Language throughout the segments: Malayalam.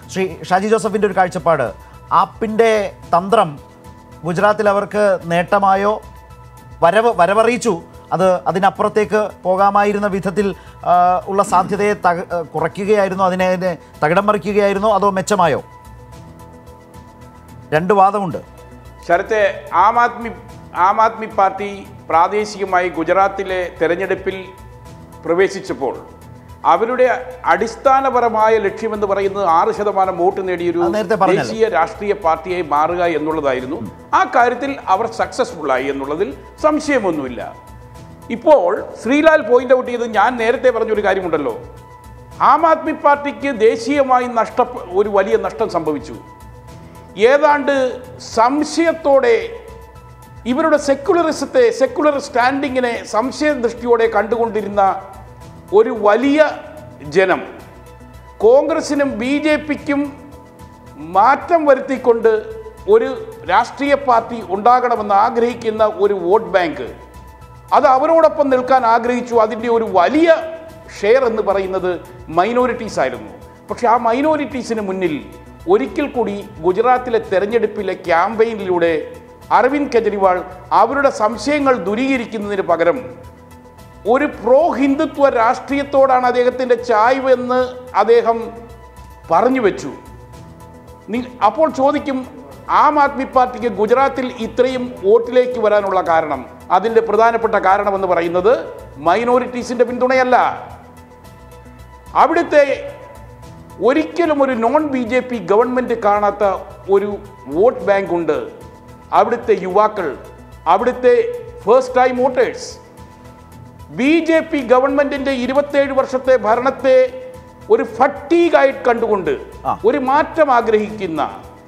ശ്രീ ഷാജി ജോസഫിൻ്റെ ഒരു കാഴ്ചപ്പാട് ആപ്പിൻ്റെ തന്ത്രം ഗുജറാത്തിൽ അവർക്ക് നേട്ടമായോ വരവ് വരവറിയിച്ചു അത് അതിനപ്പുറത്തേക്ക് പോകാമായിരുന്ന വിധത്തിൽ ആ, ഉള്ള സാധ്യതയെ തക ആ, കുറയ്ക്കുകയായിരുന്നോ അതിനെ അതിനെ തകിടം മറിക്കുകയായിരുന്നോ അതോ മെച്ചമായോ രണ്ട് വാദമുണ്ട് ശരത്തെ ആം ആദ്മി ആം ആദ്മി പാർട്ടി പ്രാദേശികമായി ഗുജറാത്തിലെ തെരഞ്ഞെടുപ്പിൽ പ്രവേശിച്ചപ്പോൾ അവരുടെ അടിസ്ഥാനപരമായ ലക്ഷ്യമെന്ന് പറയുന്നത് ആറ് ശതമാനം വോട്ട് നേടിയൊരു അത് നേരത്തെ പറഞ്ഞല്ലോ. ദേശീയ രാഷ്ട്രീയ പാർട്ടിയായി മാറുക എന്നുള്ളതായിരുന്നു ആ കാര്യത്തിൽ അവർ സക്സസ്ഫുൾ ആയി എന്നുള്ളതിൽ സംശയമൊന്നുമില്ല ഇപ്പോൾ ശ്രീലാൽ പോയിന്റ് ഔട്ട് ചെയ്ത് ഞാൻ നേരത്തെ പറഞ്ഞൊരു കാര്യമുണ്ടല്ലോ ആം ആദ്മി പാർട്ടിക്ക് ദേശീയമായി നഷ്ട ഒരു വലിയ നഷ്ടം സംഭവിച്ചു ഏതാണ്ട് സംശയത്തോടെ ഇവരുടെ സെക്കുലറിസത്തെ സെക്കുലർ സ്റ്റാൻഡിങ്ങിനെ സംശയ ദൃഷ്ടിയോടെ കണ്ടുകൊണ്ടിരുന്ന ഒരു വലിയ ജനം കോൺഗ്രസിനും ബി ജെ പിക്കും മാറ്റം വരുത്തിക്കൊണ്ട് ഒരു രാഷ്ട്രീയ പാർട്ടി ഉണ്ടാകണമെന്ന് ആഗ്രഹിക്കുന്ന ഒരു വോട്ട് ബാങ്ക് അത് അവരോടൊപ്പം നിൽക്കാൻ ആഗ്രഹിച്ചു അതിൻ്റെ ഒരു വലിയ ഷെയർ എന്ന് പറയുന്നത് മൈനോറിറ്റീസ് ആയിരുന്നു പക്ഷെ ആ മൈനോറിറ്റീസിന് മുന്നിൽ ഒരിക്കൽ കൂടി ഗുജറാത്തിലെ തെരഞ്ഞെടുപ്പിലെ ക്യാമ്പയിനിലൂടെ അരവിന്ദ് കെജ്രിവാൾ അവരുടെ സംശയങ്ങൾ ദൂരീകരിക്കുന്നതിന് പകരം ഒരു പ്രോ ഹിന്ദുത്വ രാഷ്ട്രീയത്തോടാണ് അദ്ദേഹത്തിൻ്റെ ചായ്വ് എന്ന് അദ്ദേഹം പറഞ്ഞു വെച്ചു നി- അപ്പോൾ ചോദിക്കും ആം ആദ്മി പാർട്ടിക്ക് ഗുജറാത്തിൽ ഇത്രയും വോട്ടിലേക്ക് വരാനുള്ള കാരണം അതിൻ്റെ പ്രധാനപ്പെട്ട കാരണമെന്ന് പറയുന്നത് മൈനോറിറ്റീസിൻ്റെ പിന്തുണയല്ല അവിടുത്തെ ഒരിക്കലും ഒരു non B J P government കാണാത്ത ഒരു വോട്ട് ബാങ്ക് ഉണ്ട് അവിടുത്തെ യുവാക്കൾ അവിടുത്തെ first time voters B J P ഗവൺമെന്റിന്റെ ഇരുപത്തേഴ് വർഷത്തെ ഭരണത്തെ ഒരു ഫട്ടീഗായി കണ്ടുകൊണ്ട് ആ. ഒരു മാറ്റം ആഗ്രഹിക്കുന്ന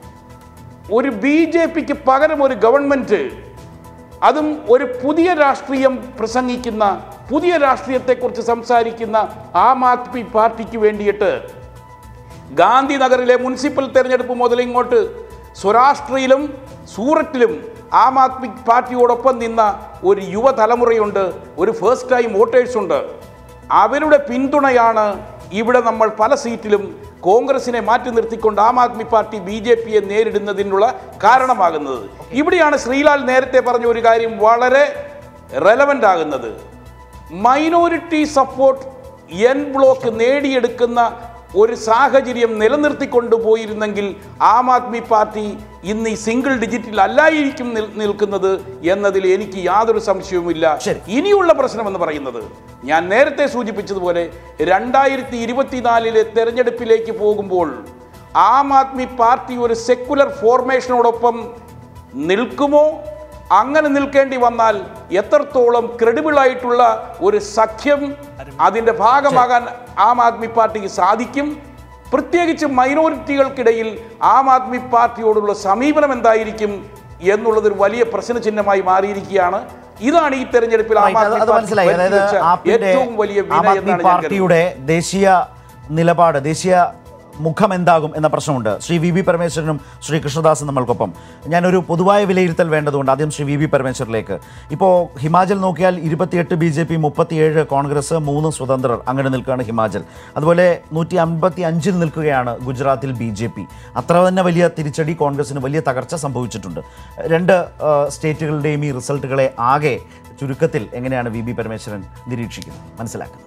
ഒരു ബി ജെ പിക്ക് പകരം ഒരു ഗവൺമെന്റ് അതും ഒരു പുതിയ രാഷ്ട്രീയം പ്രസംഗിക്കുന്ന പുതിയ രാഷ്ട്രീയത്തെക്കുറിച്ച് സംസാരിക്കുന്ന ആം ആദ്മി പാർട്ടിക്ക് വേണ്ടിയിട്ട് ഗാന്ധിനഗറിലെ മുനിസിപ്പൽ തെരഞ്ഞെടുപ്പ് മുതൽ ഇങ്ങോട്ട് സ്വരാഷ്ട്രയിലും സൂററ്റിലും ആം ആദ്മി പാർട്ടിയോടൊപ്പം നിന്ന ഒരു യുവതലമുറയുണ്ട് ഒരു ഫസ്റ്റ് ടൈം വോട്ടേഴ്സ് ഉണ്ട് അവരുടെ പിന്തുണയാണ് ഇവിടെ നമ്മൾ പല സീറ്റിലും കോൺഗ്രസിനെ മാറ്റി നിർത്തിക്കൊണ്ട് Aam Aadmi party B J പിയെ നേരിടുന്നതിനുള്ള കാരണമാകുന്നത് ഇവിടെയാണ് ശ്രീലാൽ നേരത്തെ പറഞ്ഞ ഒരു കാര്യം വളരെ റെലവൻ്റ് ആകുന്നത് മൈനോറിറ്റി സപ്പോർട്ട് എൻ ബ്ലോക്ക് നേടിയെടുക്കുന്ന ഒരു സാഹചര്യം നിലനിർത്തിക്കൊണ്ടു പോയിരുന്നെങ്കിൽ ആം ആദ്മി പാർട്ടി ഇന്ന് ഈ സിംഗിൾ ഡിജിറ്റിൽ അല്ലായിരിക്കും നിൽ- നിൽക്കുന്നത് എന്നതിൽ എനിക്ക് യാതൊരു സംശയവുമില്ല ശരി. ഇനിയുള്ള പ്രശ്നം എന്ന് പറയുന്നത് ഞാൻ നേരത്തെ സൂചിപ്പിച്ചതുപോലെ രണ്ടായിരത്തി ഇരുപത്തിനാലിലെ തെരഞ്ഞെടുപ്പിലേക്ക് പോകുമ്പോൾ ആം ആദ്മി പാർട്ടി ഒരു സെക്കുലർ ഫോർമേഷനോടൊപ്പം നിൽക്കുമോ അങ്ങനെ നിൽക്കേണ്ടി വന്നാൽ എത്രത്തോളം ക്രെഡിബിൾ ആയിട്ടുള്ള ഒരു സഖ്യം അതിൻ്റെ ഭാഗമാകാൻ ആം ആദ്മി പാർട്ടിക്ക് സാധിക്കും പ്രത്യേകിച്ച് മൈനോറിറ്റികൾക്കിടയിൽ ആം ആദ്മി പാർട്ടിയോടുള്ള സമീപനം എന്തായിരിക്കും എന്നുള്ളത് ഒരു വലിയ പ്രശ്നചിഹ്നമായി മാറിയിരിക്കുകയാണ് ഇതാണ് ഈ തെരഞ്ഞെടുപ്പിൽ ആം Right, അത് ആദ്മി അത് പാർട്ടി മനസ്സിലായി അതായത് വരുത്തി വെച്ച ആപ്പിന്റെ ഏറ്റവും വലിയ ആം വിന ആദ്മി എന്നാണ് ഞാൻ കരുതുന്നത് പാർട്ടിയുടെ ദേശീയ നിലപാട് ദേശീയ മുഖം എന്താകും എന്ന പ്രശ്നമുണ്ട് ശ്രീ വി ബി പരമേശ്വരനും ശ്രീ കൃഷ്ണദാസും നമ്മൾക്കൊപ്പം ഞാനൊരു പൊതുവായ വിലയിരുത്തൽ വേണ്ടതുകൊണ്ട് ആദ്യം ശ്രീ വി ബി പരമേശ്വരിലേക്ക് ഇപ്പോൾ ഹിമാചൽ നോക്കിയാൽ ഇരുപത്തിയെട്ട് ബി ജെ പി മുപ്പത്തിയേഴ് കോൺഗ്രസ് മൂന്ന് സ്വതന്ത്രർ അങ്ങനെ നിൽക്കുകയാണ് ഹിമാചൽ അതുപോലെ നൂറ്റി അമ്പത്തി അഞ്ചിൽ നിൽക്കുകയാണ് ഗുജറാത്തിൽ ബി ജെ പി അത്ര തന്നെ വലിയ തിരിച്ചടി കോൺഗ്രസിന് വലിയ തകർച്ച സംഭവിച്ചിട്ടുണ്ട് രണ്ട് ആ, സ്റ്റേറ്റുകളുടെയും ഈ റിസൾട്ടുകളെ ആകെ ചുരുക്കത്തിൽ എങ്ങനെയാണ് വി ബി പരമേശ്വരൻ നിരീക്ഷിക്കുന്നത് മനസ്സിലാക്കുന്നത്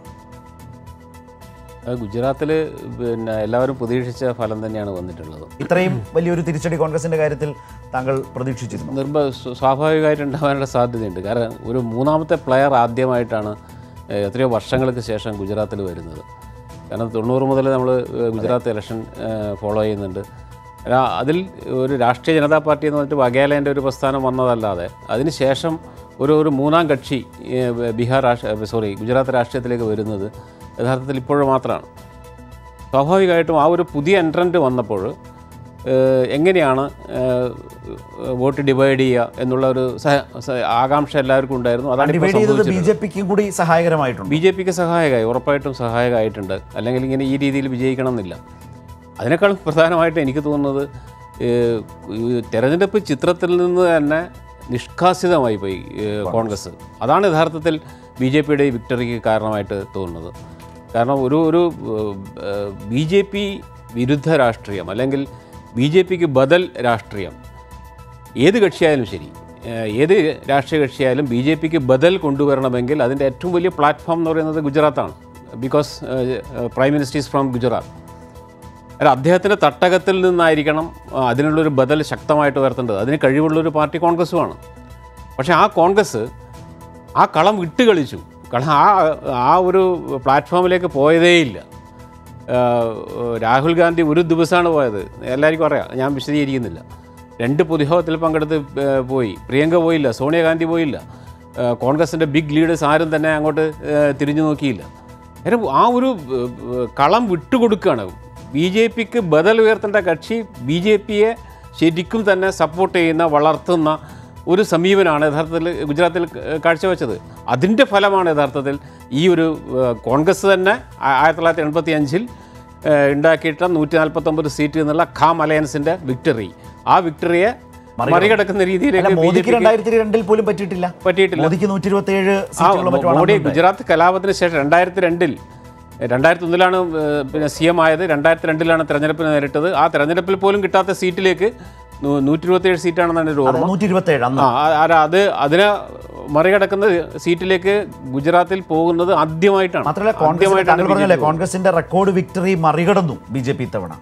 ഗുജറാത്തിൽ പിന്നെ എല്ലാവരും പ്രതീക്ഷിച്ച ഫലം തന്നെയാണ് വന്നിട്ടുള്ളത് ഇത്രയും വലിയൊരു തിരിച്ചടി കോൺഗ്രസിന്റെ കാര്യത്തിൽ താങ്കൾ പ്രതീക്ഷിച്ചിരുന്നു നിർബ സ്വ- സ്വാഭാവികമായിട്ട് ഉണ്ടാകാനുള്ള സാധ്യതയുണ്ട് കാരണം ഒരു മൂന്നാമത്തെ പ്ലെയർ ആദ്യമായിട്ടാണ് ഏഹ്, എത്രയോ വർഷങ്ങൾക്ക് ശേഷം ഗുജറാത്തിൽ വരുന്നത് കാരണം തൊണ്ണൂറ് മുതൽ നമ്മൾ ഗുജറാത്ത് ഇലക്ഷൻ ഫോളോ ചെയ്യുന്നുണ്ട് കാരണം അതിൽ ഒരു രാഷ്ട്രീയ ജനതാ പാർട്ടി എന്ന് പറഞ്ഞിട്ട് വഗേലേൻ്റെ ഒരു പ്രസ്ഥാനം വന്നതല്ലാതെ അതിനുശേഷം ഒരു ഒരു മൂന്നാം കക്ഷി ഏഹ്, ബീഹാർ രാഷ്ട്ര സോറി ഗുജറാത്ത് രാഷ്ട്രീയത്തിലേക്ക് വരുന്നത് യഥാർത്ഥത്തിൽ ഇപ്പോഴും മാത്രമാണ് സ്വാഭാവികമായിട്ടും ആ ഒരു പുതിയ എൻട്രൻറ്റ് വന്നപ്പോൾ ഏഹ്, എങ്ങനെയാണ് ഏഹ്, വോട്ട് ഡിവൈഡ് ചെയ്യുക എന്നുള്ള ഒരു സഹ- സ- ആകാംക്ഷ എല്ലാവർക്കും ഉണ്ടായിരുന്നു അതാണ് ഇപ്പോൾ ഡിവൈഡ് ചെയ്തത് ബി സംഭവിച്ചിട്ടുള്ളത് ജെ പിക്കും കൂടി സഹായകരമായിട്ടുണ്ട് ബി ജെ പിക്ക് സഹായകമായി ഉറപ്പായിട്ടും സഹായകമായിട്ടുണ്ട് അല്ലെങ്കിൽ ഇങ്ങനെ ഈ രീതിയിൽ വിജയിക്കണം എന്നില്ല അതിനേക്കാൾ പ്രധാനമായിട്ട് എനിക്ക് തോന്നുന്നത് ഏഹ്, ഈ തെരഞ്ഞെടുപ്പ് ചിത്രത്തിൽ നിന്ന് തന്നെ നിഷ്കാസിതമായി പോയി ഏഹ്, കോൺഗ്രസ് അതാണ് യഥാർത്ഥത്തിൽ ബി ജെ പിയുടെ വിക്ടറിക്ക് കാരണമായിട്ട് തോന്നുന്നത് കാരണം ഒരു ഒരു ബി ജെ പി വിരുദ്ധ രാഷ്ട്രീയം അല്ലെങ്കിൽ ബി ജെ പിക്ക് ബദൽ രാഷ്ട്രീയം ഏത് കക്ഷിയായാലും ശരി ഏഹ് ഏത് രാഷ്ട്രീയ കക്ഷിയായാലും ബി ജെ പിക്ക് ബദൽ കൊണ്ടുവരണമെങ്കിൽ അതിൻ്റെ ഏറ്റവും വലിയ പ്ലാറ്റ്ഫോം എന്ന് പറയുന്നത് ഗുജറാത്താണ് because prime minister is from Gujarat അല്ല അദ്ദേഹത്തിൻ്റെ തട്ടകത്തിൽ നിന്നായിരിക്കണം ആ, അതിനുള്ളൊരു ബദൽ ശക്തമായിട്ട് ഉയർത്തേണ്ടത് അതിന് കഴിവുള്ളൊരു പാർട്ടി കോൺഗ്രസ്സുമാണ് പക്ഷേ ആ കോൺഗ്രസ് ആ കളം വിട്ട് കളിച്ചു കളം ആ ആ ഒരു പ്ലാറ്റ്ഫോമിലേക്ക് പോയതേയില്ല ആ, രാഹുൽ ഗാന്ധി ഒരു ദിവസമാണ് പോയത് എല്ലാവർക്കും അറിയാം ഞാൻ വിശദീകരിക്കുന്നില്ല രണ്ട് പൊതുയോഗത്തിൽ പങ്കെടുത്ത് ഏ, പോയി പ്രിയങ്ക പോയില്ല സോണിയാഗാന്ധി പോയില്ല ആ, കോൺഗ്രസിൻ്റെ ബിഗ് ലീഡേഴ്സ് ആരും തന്നെ അങ്ങോട്ട് ഏ, തിരിഞ്ഞു നോക്കിയില്ല കാരണം ആ ഒരു ഏ, ഏ, കളം വിട്ടുകൊടുക്കുകയാണ് ബി ജെ പിക്ക് ബദൽ ഉയർത്തേണ്ട കക്ഷി ബി ജെ പിയെ ശരിക്കും തന്നെ സപ്പോർട്ട് ചെയ്യുന്ന വളർത്തുന്ന ഒരു സമീപനമാണ് യഥാർത്ഥത്തിൽ ഗുജറാത്തിൽ ഏഹ്, കാഴ്ചവെച്ചത് അതിൻ്റെ ഫലമാണ് യഥാർത്ഥത്തിൽ ഈ ഒരു ഏഹ്, കോൺഗ്രസ് തന്നെ ആ- ആയിരത്തി തൊള്ളായിരത്തി എൺപത്തി അഞ്ചിൽ ഉണ്ടാക്കിയിട്ട നൂറ്റി നാൽപ്പത്തൊമ്പത് സീറ്റ് എന്നുള്ള ഖാം അലയൻസിൻ്റെ വിക്ടറി ആ വിക്ടറിയെ മറികടക്കുന്ന അല്ല രീതിയിലേക്ക് ബി ജെ മോദിക്ക് രണ്ടായിരത്തി രണ്ടിൽ പോലും പറ്റിയിട്ടില്ല പറ്റിയിട്ടില്ല മോദിക്ക് നൂറ്റി ഇരുപത്തി ഏഴ് ആ സീറ്റുകളും മോഡി മറ്റുമാണ് ഗുജറാത്ത് കലാപത്തിന് ശേഷം രണ്ടായിരത്തി രണ്ടിൽ രണ്ടായിരത്തി ഒന്നിലാണ് ഏഹ്, പിന്നെ സി എം ആയത് രണ്ടായിരത്തി രണ്ടിലാണ് തെരഞ്ഞെടുപ്പിന് നേരിട്ടത് ആ തെരഞ്ഞെടുപ്പിൽ പോലും കിട്ടാത്ത സീറ്റിലേക്ക് നൂ- നൂറ്റി ഇരുപത്തിയേഴ് സീറ്റാണെന്നാണ് എൻ്റെ ഒരു ഓർമ്മ നൂറ്റി ഇരുപത്തി ഏഴ് അന്ന് ആ ആ- ആ- അത് അതിനെ മറികടക്കുന്ന സീറ്റിലേക്ക് ഗുജറാത്തിൽ പോകുന്നത് ആദ്യമായിട്ടാണ് മാത്രമല്ല കോൺഗ്രസ് ആദ്യമായിട്ടാണ് താങ്കൾ പറഞ്ഞല്ലേ BJP കോൺഗ്രസിന്റെ റെക്കോർഡ് വിക്ടറി മറികടന്നു ബി ജെ പി ഇത്തവണ